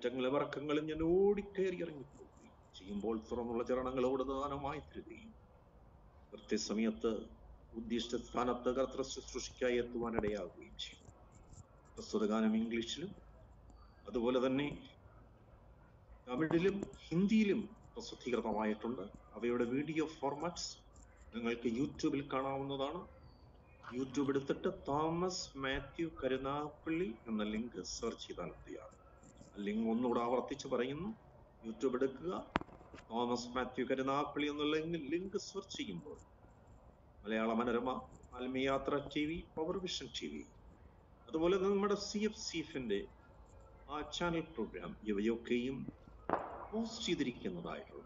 കയറ്റങ്ങളും ഇറക്കങ്ങളും ഞാൻ ഓടിക്കയറി ഇറങ്ങിപ്പോവുകയും ചെയ്യുമ്പോൾ തുറന്നുള്ള ചരണങ്ങളോട് ദാനമായി തരികയും കൃത്യസമയത്ത് ഉദ്ദിഷ്ട സ്ഥാനത്ത് കർത്തൃ ശുശ്രൂഷയ്ക്കായി എത്തുവാനിടയാകുകയും ചെയ്യും പ്രസ്തുത ഗാനം ഇംഗ്ലീഷിലും അതുപോലെ തന്നെ തമിഴിലും ഹിന്ദിയിലും പ്രസിദ്ധീകൃതമായിട്ടുണ്ട് അവയുടെ വീഡിയോ ഫോർമാറ്റ്സ് നിങ്ങൾക്ക് യൂട്യൂബിൽ കാണാവുന്നതാണ് യൂട്യൂബ് എടുത്തിട്ട് തോമസ് മാത്യു കരുനാഗപ്പള്ളി എന്ന ലിങ്ക് സെർച്ച് ചെയ്താൽ മതിയാണ് ലിങ്ക് ഒന്നുകൂടെ ആവർത്തിച്ച് പറയുന്നു യൂട്യൂബ് എടുക്കുക തോമസ് മാത്യു കരുനാഗപ്പള്ളി എന്നുള്ള ലിങ്ക് സെർച്ച് ചെയ്യുമ്പോൾ മലയാള മനോരമ ആത്മീയാത്ര T V power vision T V അതുപോലെ നമ്മുടെ സി എഫ് സീഫിന്റെ ആ ചാനൽ പ്രോഗ്രാം ഇവയൊക്കെയും പോസ്റ്റ് ചെയ്തിരിക്കുന്നതായിട്ടുള്ള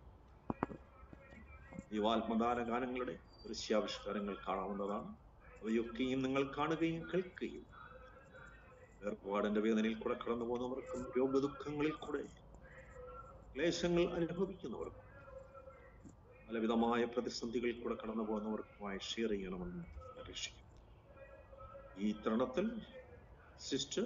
ദൈവാത്മദാന ഗാനങ്ങളുടെ ദൃശ്യാവിഷ്കാരങ്ങൾ കാണാവുന്നതാണ് അവയൊക്കെയും നിങ്ങൾ കാണുകയും കേൾക്കുകയും വേർപാടിന്റെ വേദനയിൽ കൂടെ കടന്നു പോകുന്നവർക്കും രോഗദുഃഖങ്ങളിൽ കൂടെ ക്ലേശങ്ങൾ അനുഭവിക്കുന്നവർക്കും പലവിധമായ പ്രതിസന്ധികളിൽ കൂടെ കടന്നു പോകുന്നവർക്കുമായി ഷെയർ ചെയ്യണമെന്ന് അപേക്ഷിക്കുന്നു ഈ തരുണത്തിൽ സിസ്റ്റർ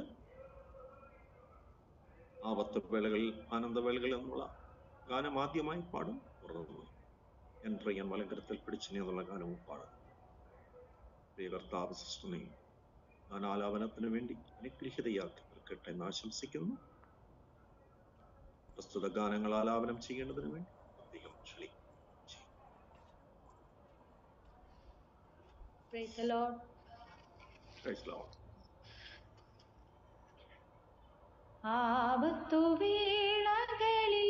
ആപത്ത് വേളകളിൽ ആനന്ദവേളകൾ എന്നുള്ള ഗാനം ആദ്യമായി പാടും തുടർന്ന് എൻട്രയ്യൻ വലങ്കരത്തിൽ പിടിച്ചിനി എന്നുള്ള ഗാനവും പാടും പ്രിയ കർത്താവ് സിസ്റ്ററിനെ ഗാനാലാപനത്തിന് വേണ്ടി അനുഗ്രഹിതയാക്കി തീർക്കട്ടെ എന്ന് ആശംസിക്കുന്നു പ്രസ്തുത ഗാനങ്ങൾ ആലാപനം ചെയ്യേണ്ടതിന് വേണ്ടി അദ്ദേഹം ക്ഷണിക്കും Praise the Lord. Praise Lord. ആപത്തു വേളകളിൽ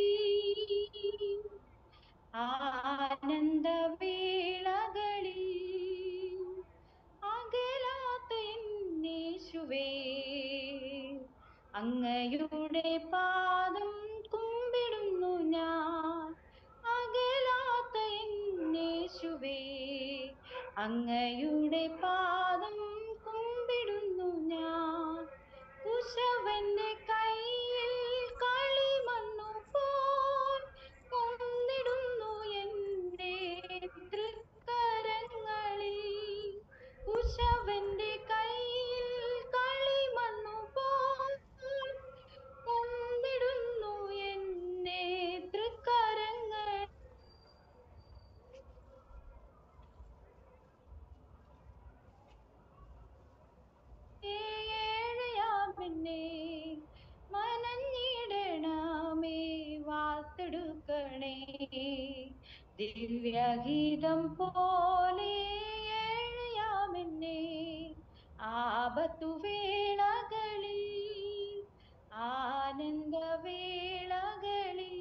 ആനന്ദ വേളകളിൽ അകലാത്ത എന്നേശുവേ അങ്ങയുടെ പാദം കുമ്പിടുന്നു ഞാൻ അകലാത്ത എന്നേശുവേ അങ്ങയുടെ പാദം കുമ്പിടുന്നു ഞാൻ കുശവന്റെ കയ്യിൽ കളിമണ്ണു പോൽ കൊന്നിടുന്നു എന്റെ തൃക്കരങ്ങളിൽ കുശവന്റെ കയ്യിൽ കളിമണ്ണു പോൽ കൊന്നിടുന്നു എന്നെ തൃക്കരങ്ങൾ ഏഴയാമെന്നെ മനഞ്ഞിടണമേ വാർത്തെടുക്കണേ ദിവ്യഗീതം പോലെ ഏഴയാമെന്നെ ആപത്തു വേളകളിൽ ആനന്ദ വേളകളിൽ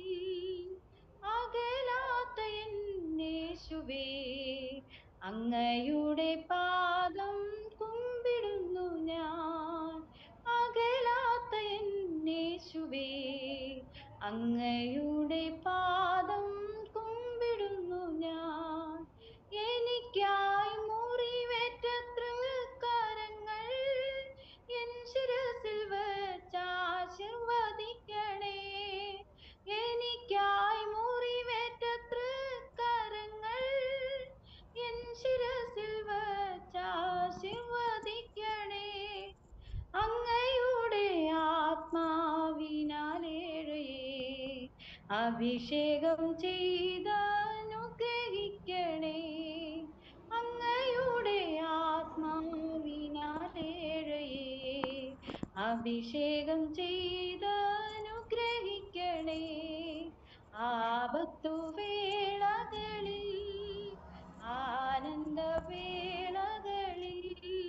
അകലാത്ത എന്നേശുവേ അങ്ങയുടെ പാദം കുമ്പിടുന്നു ഞാൻ അകലാത്ത എന്നേശുവേ അങ്ങയുടെ പാദം കുമ്പിടുന്നു ഞാൻ എനിക്കായി മുറിവേറ്റ തൃക്കരങ്ങൾ എൻ ശിരസിൽ വച്ചാശീർവദിക്കണേ എനിക്കായി മുറിവേറ്റ തൃക്കരങ്ങൾ എൻ ശിരസിൽ വച്ചാശീർവദിക്കണേ അങ്ങയുടെ ആത്മാവിനാലേഴയെ അഭിഷേകം ചെയ്തനുഗ്രഹിക്കണേ അങ്ങയുടെ ആത്മാവിനാലേഴയെ അഭിഷേകം ചെയ്തനുഗ്രഹിക്കണേ ആപത്തു വേളകളിൽ ആനന്ദ വേളകളിൽ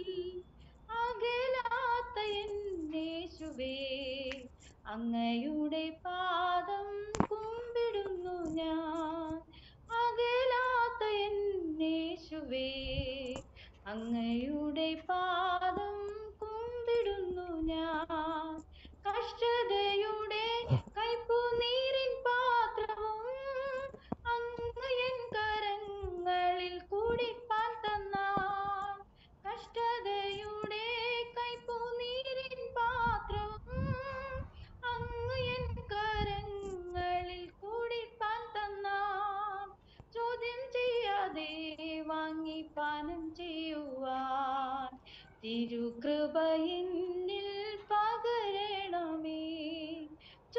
അകലാത്ത എന്നേശുവേ അങ്ങയുടെ പാദം കുമ്പിടുന്നു ഞാൻ അകലാത്ത എന്നേശുവേ അങ്ങയുടെ പാദം കുമ്പിടുന്നു ഞാൻ കഷ്ടതയുടെ കൈപ്പുനീരിൻ പാത്രവും അങ്ങ് എൻ കരങ്ങളിൽ കൂടിപ്പാൻ തന്നാൻ കഷ്ടതയുടെ കൈപ്പുനീരിൻ പാത്രവും അങ്ങ് എൻ കരങ്ങളിൽ കൂടിപ്പാൻ തന്നാൻ ചോദ്യം ചെയ്യാതെ വാങ്ങി പാനം ചെയ്യുവാൻ തിരുകൃപ എന്നിൽ പകരണമേ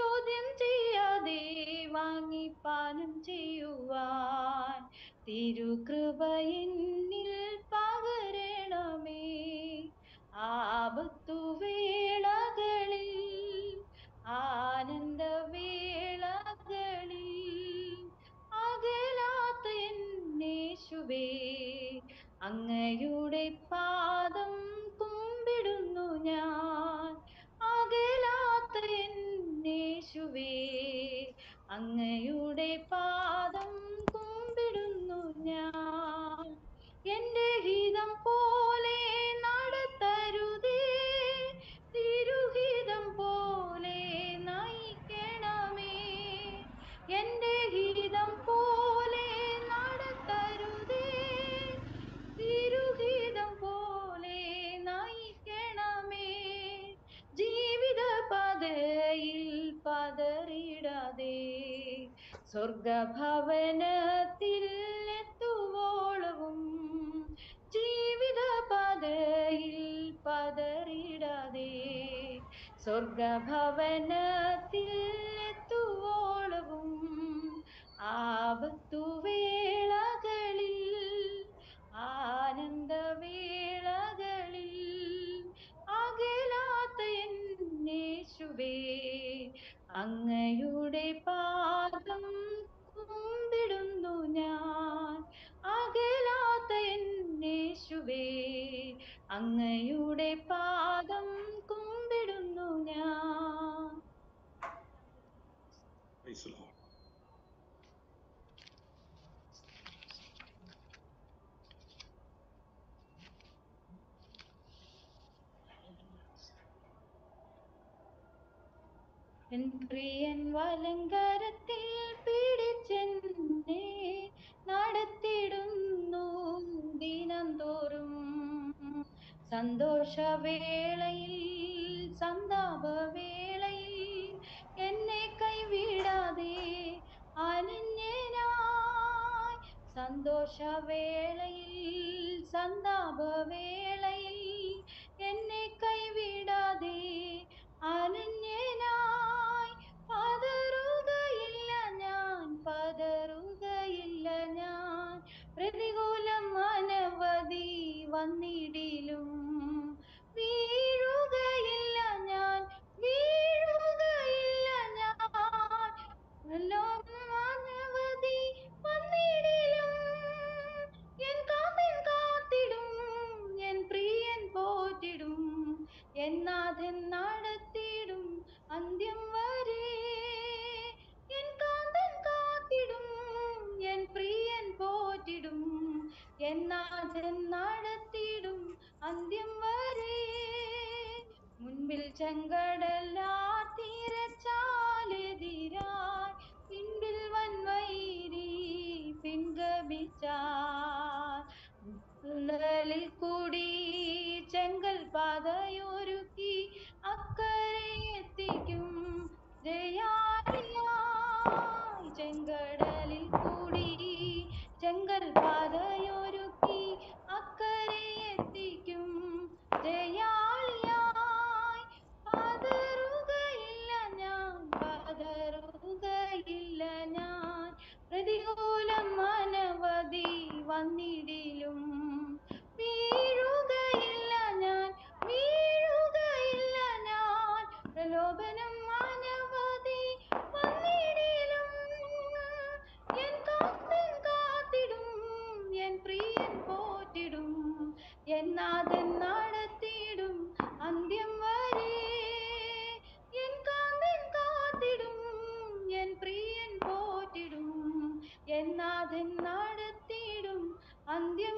പാനം ചെയ്യുവാൻ തിരുകൃപ എന്നിൽ പകരണമേ ആപത്തു വേളകളിൽ ആനന്ദവേളകളിൽ അകലാത്ത എന്നേശുവേ അങ്ങയുടെ പാദം കുമ്പിടുന്നു ഞാൻ അകലാത്ത എന്നേശുവേ അങ്ങയുടെ പാദം കുമ്പിടുന്നു ഞാൻ എന്റെ ഹിതം പോലെ നടത്തരുതേ തിരുഹിതം പോലെ നയിക്കണമേ എന്റെ ഹിതം പോലെ നടത്തരുതേ തിരുഹിതം പോലെ നയിക്കണമേ ജീവിത പതയിൽ പതറിടാതെ സ്വർഗഭവനത്തിൽ എത്തുവോളവും ജീവിത പതയിൽ പതറിടാതെ സ്വർഗഭവനത്തിൽ എത്തുവോളവും ആപത്തു വേളകളിൽ ആനന്ദവേളകളിൽ അകലാത്ത എന്നേശുവേ അങ്ങയുടെ പാദം കുമ്പിടുന്നു ഞാൻ അകലാത്ത എന്നേശുവേ അങ്ങയുടെ പാദം കുമ്പിടുന്നു ഞാൻ Praise the Lord. എൻ പ്രിയൻ വലങ്കരത്തിൽ പിടിച്ചെന്നെ നടത്തിടുന്നു ദിനം തോറും സന്തോഷവേളയിൽ സന്താപവേളയിൽ എന്നെ കൈവിടാതെ അനന്യനായി സന്തോഷവേളയിൽ സന്താപവേളയിൽ എന്നെ കൈവിടാതെ അനന്യനായി പതറുകയില്ല ഞാൻ പതറുകയില്ല ഞാൻ പ്രതികൂലം അനവധി വന്നിടിലും വീഴുകയില്ല ഞാൻ വീഴുകയില്ല ഞാൻ ലോകം അനവധി വന്നിടിലും എൻ കാപ്പൻ കാത്തിടും എൻ പ്രിയൻ പോറ്റിടും എന്നാഥൻ നടത്തിയിടും അന്ത്യം വരെ എൻ കാന്തൻ കാത്തിടും എൻ പ്രിയൻ പോറ്റിടും എന്നാഥൻ നടത്തിയിടും അന്ത്യം വരെ മുൻപിൽ ചെങ്കടലാ തീരച്ചാലെതിരായി പിൻപിൽ വൻവൈരി പിൻഗമിച്ചാൽ കൂടി ചെങ്കൽ പാതയൊരുക്കി അക്കരെ എത്തിക്കും ജയാളിയായി ചെങ്കടലിൽ കൂടി ചെങ്കൽ പാതയൊരുക്കി അക്കരെ എത്തിക്കും ജയാളിയായി പതറുകയില്ല ഞാൻ പതറുകയില്ല ഞാൻ പ്രതികൂലം അനവധി വന്നിടിലും വീഴുകയില്ല ഞാൻ വീഴുകയില്ല ഞാൻ പ്രലോഭനം അനവധി വന്നിടിലും എൻ കാത്തൻ കാത്തിടും എൻ പ്രിയൻ പോറ്റിടും എന്നാഥൻ നടത്തിയിടും അന്ത്യം വരെ എൻ കാന്തൻ കാത്തിടും എൻ പ്രിയൻ പോറ്റിടും എന്നാഥൻ നടത്തിയിടും അന്ത്യം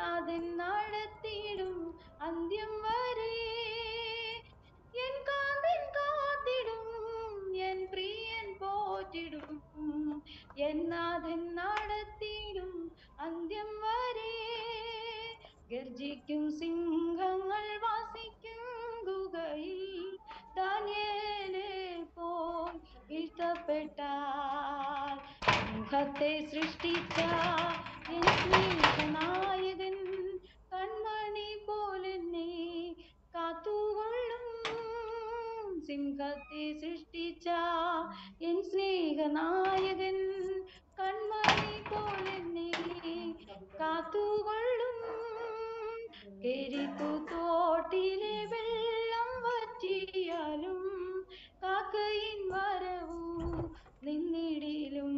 എന്നാഥൻ നടത്തിയിടും അന്ത്യം വരെ എൻ കാന്തൻ കാത്തിടും എൻ പ്രിയൻ പോറ്റിടും എന്നാഥൻ നടത്തിയിടും അന്ത്യം വരെ ഗർജിക്കും സിംഹങ്ങൾ വാസിക്കും ഗുഹയിൽ ദാനിയേലെ പോൽ വീഴ്ത്തപ്പെട്ടാൽ സിംഹത്തെ സൃഷ്ടിച്ച എൻ സ്നേഹനായകൻ കൺമണി പോലെന്നെ കാത്തുകൊള്ളും സിംഹത്തെ സൃഷ്ടിച്ച എൻ സ്നേഹനായകൻ കൺമണി പോലെന്നെ കാത്തുകൊള്ളും എരിത്തു തോട്ടിലെ വെള്ളം വറ്റിയാലും കാക്കയിൻ വരവു നിന്നിടിലും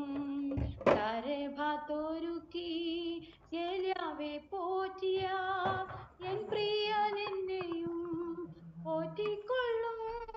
തരഭാത്തൊരുക്കി ഏലിയാവെ പോറ്റിയ എൻ പ്രിയനെന്നെയും പോറ്റിക്കൊള്ളും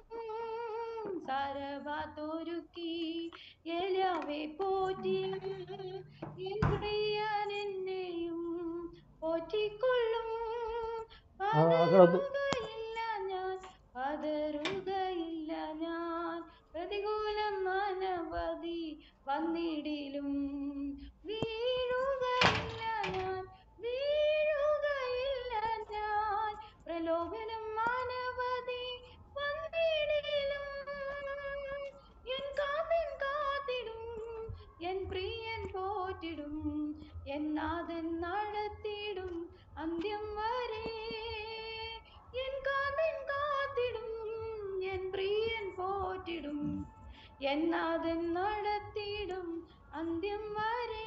സരഭാത്തൊരുക്കി ഏലിയാവെ പോറ്റിയ എൻ പ്രിയനെന്നെയും പോറ്റിക്കൊള്ളും അകത്ത് പതറുകയില്ല ഞാൻ പതറുകയില്ല ഞാൻ പ്രതികൂലം അനവധി വന്നിടിലും വീഴുകയില്ല ഞാൻ വീഴുകയില്ല ഞാൻ പ്രലോഭനം അനവധി വന്നിടിലും എൻ കാതൻ കാത്തിടും എൻ പ്രിയൻ പോറ്റിടും എന്നാഥൻ നടത്തിയിടും അന്ത്യം വരെ എൻ കാതൻ കാത്തിടും എൻ പ്രിയൻ പോറ്റിടും എന്നാഥൻ നടത്തിയിടും അന്ത്യം വരെ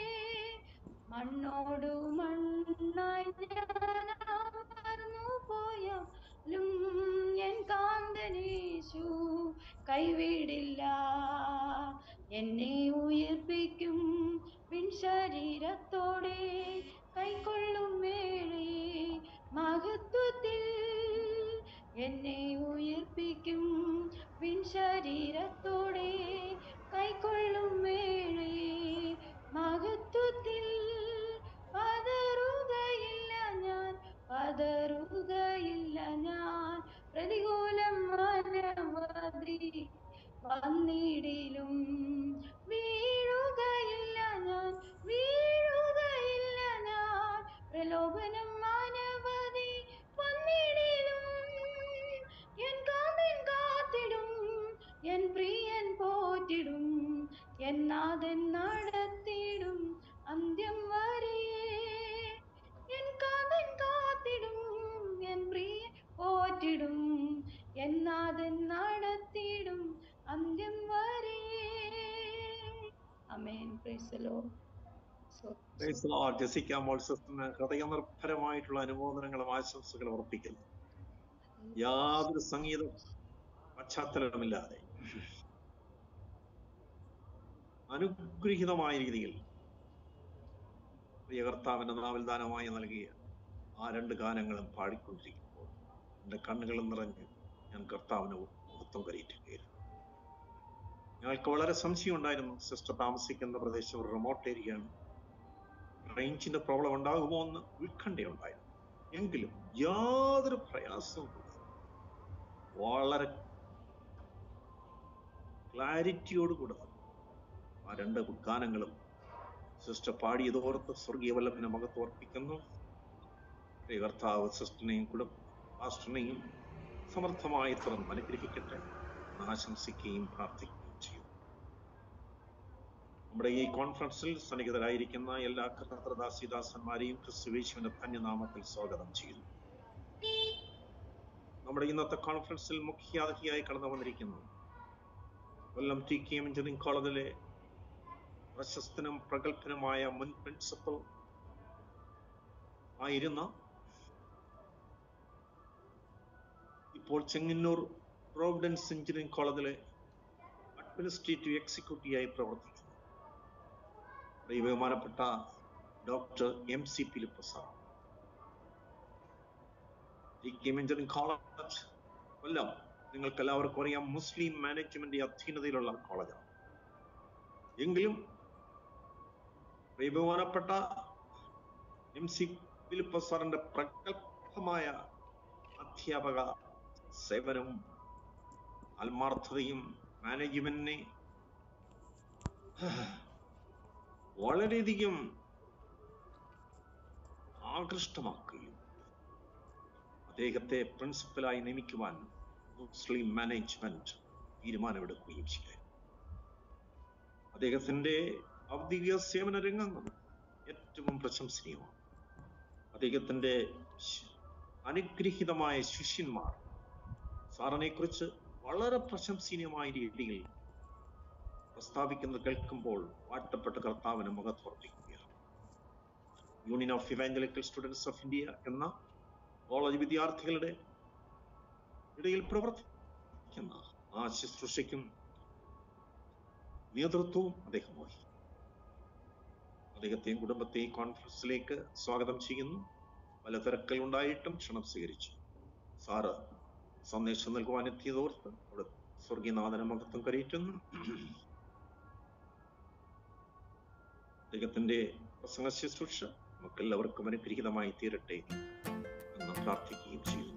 മണ്ണോടു മണ്ണായി ഞാനമർന്നു പോയാലും എൻ കാന്തനേശു കൈവിടില്ല എന്നെ ഉയർപ്പിക്കും പിൻശരീരത്തോടെ കൈക്കൊള്ളും വേളി മഹത്വത്തിൽ എന്നെ ഉയർപ്പിക്കും പിൻശരീരത്തോടെ കൈക്കൊള്ളും വേളി മഹത്വത്തിൽ പതറുകയില്ല ഞാൻ പതറുകയില്ല ഞാൻ പ്രതികൂലം അനവധി വന്നിടിലും വീഴുകയില്ല ഞാൻ വീഴുകയില്ല ഞാൻ പ്രലോഭനം അനവധി വന്നിടിലും എൻ കാന്തൻ കാത്തിടും എൻ പ്രിയൻ പോറ്റിടും എന്നാഥൻ നടത്തിയിടും അന്ത്യം വരെ എൻ കാന്തൻ കാത്തിടും എൻ പ്രിയൻ പോറ്റിടും എന്നാഥൻ നടത്തിയിടും അന്ത്യം വരെ amen praise the Lord Praise the Lord. Jessica മോൾസത്തിന് ഹൃദയനിർഭരമായിട്ടുള്ള അനുമോദനങ്ങളും ആശംസകളും അർപ്പിക്കുന്നു യാതൊരു സംഗീത പശ്ചാത്തലമില്ലാതെ അനുഗ്രഹീതമായ രീതിയിൽ പ്രിയ കർത്താവിന്റെ നാവിൽ ദാനമായി നൽകിയ ആ രണ്ട് ഗാനങ്ങളും പാടിക്കൊണ്ടിരിക്കുമ്പോൾ എൻ്റെ കണ്ണുകളും നിറഞ്ഞ് ഞാൻ കർത്താവിന് മഹത്വം കരയിറ്റുകയായിരുന്നു ഞങ്ങൾക്ക് വളരെ സംശയം ഉണ്ടായിരുന്നു സിസ്റ്റർ താമസിക്കുന്ന പ്രദേശം ഒരു റിമോട്ട് ഏരിയയാണ് റേഞ്ചിന്റെ പ്രോബ്ലം ഉണ്ടാകുമോ എന്ന് ഉത്കണ്ഠയുണ്ടായിരുന്നു എങ്കിലും യാതൊരു പ്രയാസവും കൂടാതെ വളരെ ക്ലാരിറ്റിയോടുകൂടെ ആ രണ്ട് ഗാനങ്ങളും സിസ്റ്റർ പാടിയതോർത്ത് സ്വർഗീയ വല്ലഭനെ മകത്തോർപ്പിക്കുന്നു പ്രിയ കർത്താവ് സിസ്റ്ററിനെയും കുടുംബ പാസ്റ്ററിനെയും സമർത്ഥമായി തുറന്ന് അനുഗ്രഹിക്കട്ടെ എന്ന് ആശംസിക്കുകയും പ്രാർത്ഥിക്കുകയും ചെയ്യുന്നു നമ്മുടെ ഈ കോൺഫറൻസിൽ സന്നിഹിതരായിരിക്കുന്ന എല്ലാ കർത്തദാസിദാസന്മാരെയും ക്രിസ്തുവേശുവിന്റെ ധന്യനാമത്തിൽ സ്വാഗതം ചെയ്യുന്നു നമ്മുടെ ഇന്നത്തെ കോൺഫറൻസിൽ മുഖ്യാതിഥിയായി കടന്നു വന്നിരിക്കുന്നു Kollam T K M engineering കോളേജിലെ പ്രശസ്തനും പ്രഗത്ഭനുമായ മുൻ പ്രിൻസിപ്പൽ ആയിരുന്ന ഇപ്പോൾ ചെങ്ങന്നൂർ പ്രോവിഡൻസ് എഞ്ചിനീയറിംഗ് കോളേജിലെ അഡ്മിനിസ്ട്രേറ്റീവ് എക്സിക്യൂട്ടീവായി പ്രവർത്തിക്കുന്നു ഈ ബഹുമാനപ്പെട്ട doctor M C Philip sir T K M engineering college Kollam നിങ്ങൾക്ക് എല്ലാവർക്കും അറിയാം മുസ്ലിം മാനേജ്മെന്റ് അധീനതയിലുള്ള കോളേജാണ് എങ്കിലും ഈ ബഹുമാനപ്പെട്ട എം സി ഫിലിപ്പസ് സാറിന്റെ പ്രഗത്ഭമായ അധ്യാപക സേവനവും ആത്മാർത്ഥതയും മാനേജ്മെന്റിനെ വളരെയധികം ആകൃഷ്ടമാക്കുകയും അദ്ദേഹത്തെ പ്രിൻസിപ്പലായി നിയമിക്കുവാൻ മുസ്ലിം മാനേജ്മെന്റ് തീരുമാനമെടുക്കുകയും ചെയ്തു അദ്ദേഹത്തിന്റെ ഔദ്യോഗിക സേവന രംഗങ്ങൾ ഏറ്റവും പ്രശംസനീയമാണ് അദ്ദേഹത്തിന്റെ ശ്- അനുഗ്രഹീതമായ ശിഷ്യന്മാർ സാറിനെ കുറിച്ച് വളരെ പ്രശംസനീയമായ രീതിയിൽ പ്രസ്താവിക്കുന്നത് കേൾക്കുമ്പോൾ വാഴ്ത്തപ്പെട്ട കർത്താവിന് മുഖത്തോർപ്പിക്കുകയാണ് union of evangelical students of India എന്ന കോളേജ് വിദ്യാർത്ഥികളുടെ ഇടയിൽ പ്രവർത്തിക്കുന്ന ആ ശുശ്രൂഷയ്ക്കും നേതൃത്വവും അദ്ദേഹം വഹിക്കും അദ്ദേഹത്തെയും കുടുംബത്തെയും കോൺഫറൻസിലേക്ക് സ്വാഗതം ചെയ്യുന്നു പല തിരക്കുകൾ ഉണ്ടായിട്ടും ക്ഷണം സ്വീകരിച്ചു സാറ് സന്ദേശം നൽകുവാൻ എത്തിയതോർത്ത് അവിടെ സ്വർഗീയനാഥന മഹത്വം കരയിട്ടുന്നു അദ്ദേഹത്തിന്റെ പ്രസംഗ ശുശ്രൂഷ നമുക്കെല്ലാവർക്കും അനുഗ്രഹീതമായി തീരട്ടെ എന്ന് പ്രാർത്ഥിക്കുകയും ചെയ്യുന്നു